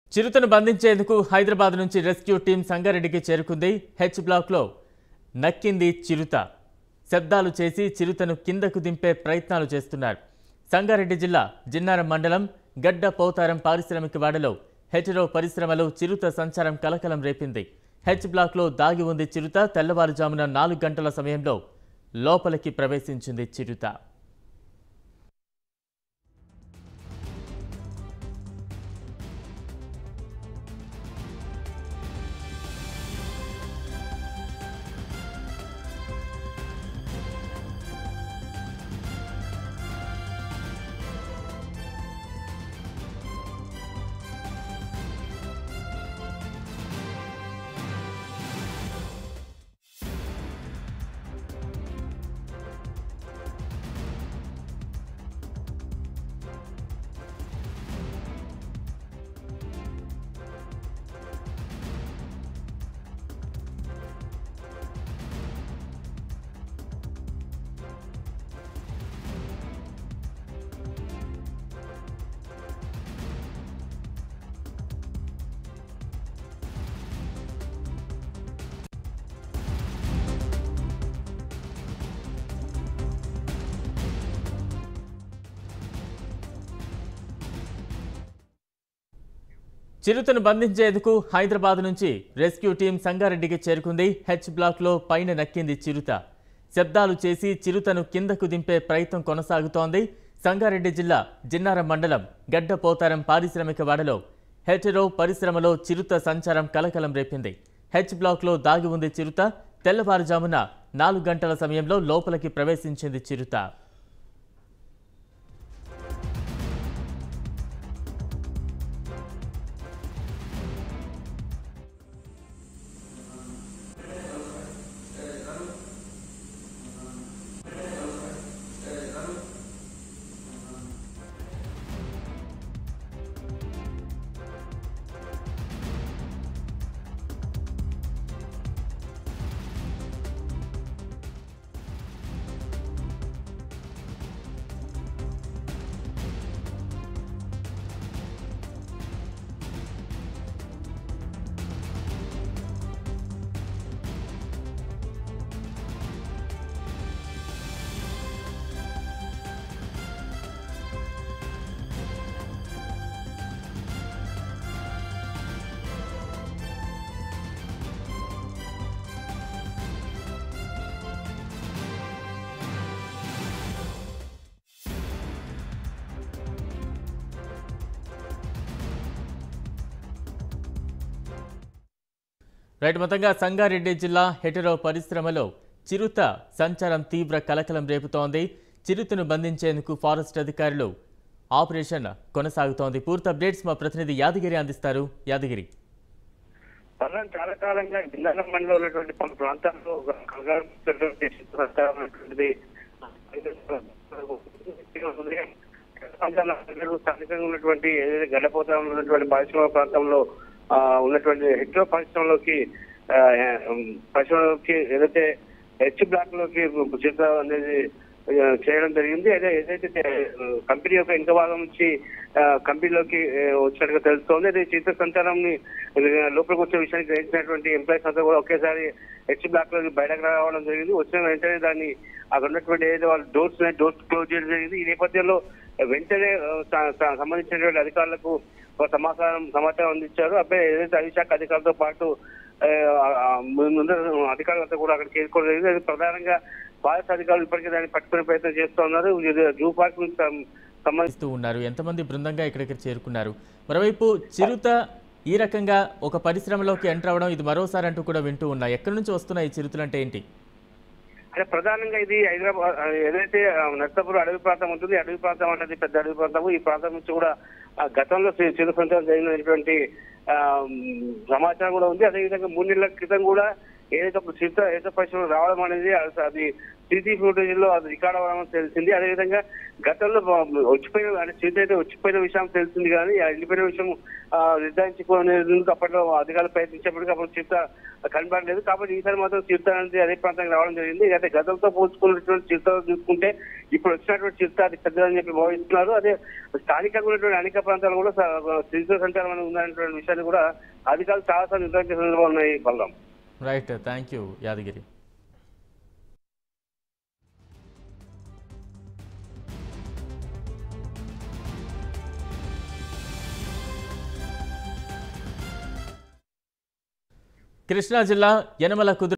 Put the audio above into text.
చిరుతను బంధించేందుకు హైదరాబాద్ నుంచి rescue team సంగారెడ్డికి చేరుకుంది H బ్లాక్లో నక్కింది చిరుత శబ్దాలు చేసి చిరుతను కిందకు దింపే ప్రయత్నాలు చేస్తున్నారు సంగారెడ్డి జిల్లా జిన్నారం మండలం గడ్డ పౌతారం పారిశ్రామిక వాడలో హెటరో పరిశ్రమలో చిరుత సంచారం కలకలం రేపింది హెచ్ బ్లాక్లో దాగి ఉంది చిరుత తెల్లవారుజామున నాలుగు గంటల సమయంలో లోపలికి ప్రవేశించింది చిరుత చిరుతను బంధించేందుకు హైదరాబాద్ నుంచి రెస్క్యూ టీం సంగారెడ్డికి చేరుకుంది హెచ్ బ్లాక్లో పైన నక్కింది చిరుత శబ్దాలు చేసి చిరుతను కిందకు దింపే ప్రయత్నం కొనసాగుతోంది సంగారెడ్డి జిల్లా జిన్నారం మండలం గడ్డ పోతారం పారిశ్రామిక వాడలో హెటరో పరిశ్రమలో చిరుత సంచారం కలకలం రేపింది హెచ్ బ్లాక్లో దాగి ఉంది చిరుత తెల్లవారుజామున నాలుగు గంటల సమయంలో లోపలికి ప్రవేశించింది చిరుత రైట్ మొత్తంగా సంగారెడ్డి జిల్లా హెటరో పరిశ్రమలో చిరుత సంచారం తీవ్ర కలకలం రేపుతోంది చిరుతను బంధించేందుకు ఫారెస్ట్ అధికారులు ఆపరేషన్ కొనసాగుతోంది పూర్తి అప్డేట్స్ మా ప్రతినిధి యాదగిరి అందిస్తారు యాదగిరి పర్వం చాలా కాలంగా జిల్లాల మండలంలో ఉన్నటువంటి పలు ప్రాంతాల్లో కలగారుతున్నటువంటి చిత్రమైనటువంటిది స్థానికంగా ఉన్నటువంటి ఏదైతే గడ్డపోతా ఉన్నటువంటి పరిశ్రమ ప్రాంతంలో ఆ, ఉన్నటువంటి హెక్టో పరిశ్రమలోకి ఆ, ఉమ్, పరిశ్రమలోకి ఏదైతే హెచ్ బ్లాక్ లోకి చిత్ర అనేది ఆ, చేయడం జరిగింది అదే ఏదైతే ఆ, కంపెనీ యొక్క ఇంక భాగం నుంచి ఆ, కంపెనీలోకి ఆ, వచ్చినట్టుగా తెలుస్తోంది అదే చిత్ర సంచారంని ఆ, లోపలికి వచ్చే విషయానికి గ్రహించినటువంటి ఎంప్లాయీస్ అంతా కూడా ఒకేసారి హెచ్ బ్లాక్ లోకి బయటకు రావడం జరిగింది వచ్చిన వెంటనే దాన్ని అక్కడ ఉన్నటువంటి ఏదైతే వాళ్ళ డోర్స్ డోర్స్ క్లోజ్ చేయడం జరిగింది ఈ నేపథ్యంలో వెంటనే ఆ, స- స- సంబంధించినటువంటి అధికారులకు ఒక సమాచారం సమాచారం అందించారు అబ్బాయి ఏదైతే అధిశాఖ అధికారులతో పాటు ఆ, ఆ, ముందు అధికారులంతా కూడా అక్కడ చేరుకోవడం జరిగింది అది ప్రధానంగా ఫారెస్ట్ అధికారులు ఇప్పటికే దాన్ని పట్టుకునే ప్రయత్నం చేస్తున్నారు ఇది జూ పార్క్ నుంచి సం- సంబంధించి ఇస్తూ ఉన్నారు ఎంతమంది బృందంగా ఇక్కడికి చేరుకున్నారు మరోవైపు చిరుత ఈ రకంగా ఒక పరిశ్రమలోకి ఎంటర్ అవ్వడం ఇది మరోసారి అంటూ కూడా వింటూ ఉన్నాయి ఎక్కడి నుంచి వస్తున్నాయి ఈ చిరుతలు అంటే ఏంటి అంటే ప్రధానంగా ఇది హైదరాబాద్ ఆ, ఏదైతే ఆ, నర్సాపూర్ అడవి ప్రాంతం ఉంటుంది ఈ అడవి ప్రాంతం అనేది పెద్ద అడవి ప్రాంతం ఈ ప్రాంతం నుంచి కూడా ఆ, గతంలో చి- చిరు సంచారం జరిగినటువంటి ఆ, మ్, సమాచారం కూడా ఉంది అదేవిధంగా మూడు నెలల క్రితం కూడా ఏదైతే ఒక చిత్ర ఏదో పరిశ్రమ రావడం అనేది అది- అది సీసీ ఫుటేజ్ లో అది రికార్డ్ అవ్వడం తెలిసింది అదేవిధంగా గతంలో వచ్చిపోయిన అంటే చిరుత అయితే వచ్చిపోయిన విషయం తెలిసింది కానీ ఆ వెళ్ళిపోయిన విషయం ఆ, నిర్ధారించుకునేందుకు అప్పట్లో అధికారులు ప్రయత్నించినప్పటికీ అప్పుడు చిరుత కనబడలేదు కాబట్టి ఈసారి మాత్రం చిరుత అనేది అదే ప్రాంతానికి రావడం జరిగింది అయితే గతంతో పోల్చుకున్నటువంటి చిరుత చూసుకుంటే ఇప్పుడు వచ్చినటువంటి చిరుత అది పెద్దదని చెప్పి భావిస్తున్నారు అదే స్థానికంగా ఉన్నటువంటి అనేక ప్రాంతాలు కూడా స- చిరుత సంచారం అనేది ఉందనేటువంటి విషయాన్ని కూడా అధికారులు చాలాసార్లు నిర్ధారించిన సందర్భాలు ఉన్నాయి Balram right thank you Yadagiri Krishna జిల్లా యనమల కుదురు